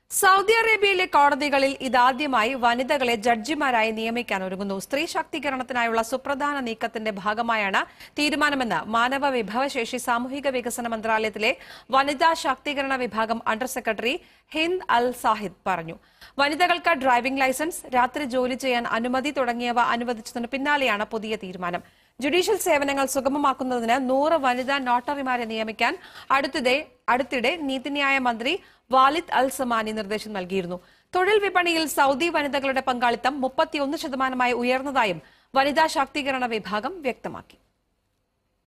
Saudi അറേബ്യയിലെ കോടതികളിൽ ഇതാദ്യമായി വനിതകളെ ജഡ്ജിമാരായി നിയമിക്കാൻ ഒരുങ്ങുന്നു സ്ത്രീ ശാക്തീകരണത്തിനായുള്ള സുപ്രധാന നീക്കത്തിന്റെ ഭാഗമായാണ് തീരുമാനമെന്ന് മാനവ വിഭവശേഷി സാമൂഹിക വികസന മന്ത്രാലയത്തിലെ വനിതാ ശാക്തീകരണ വിഭാഗം under secretary Hind Al Sahid പറഞ്ഞു വനിതകൾക്ക് ഡ്രൈവിംഗ് ലൈസൻസ് രാത്രി ജോലി ചെയ്യാൻ അനുമതി തുടങ്ങിയവ അനുവദിച്ചതിന് പിന്നാലെയാണ് പുതിയ തീരുമാനം ജുഡീഷ്യൽ സേവനങ്ങൾ സുഗമമാക്കുന്നതിന് നൂറ് വനിതാ നോട്ടറിമാരെ നിയമിക്കാൻ അടുത്തിടെ അടുത്തിടെ നീതിന്യായ മന്ത്രി വാലിദ് അൽ സമാനി നിർദ്ദേശം നൽകിയിരുന്നു തൊഴിൽ വിപണിയിൽ സൗദി വനിതകളുടെ പങ്കാളിത്തം മുപ്പത്തിയൊന്ന് ശതമാനമായി ഉയർന്നതായും വനിതാ ശാക്തീകരണ വിഭാഗം വ്യക്തമാക്കി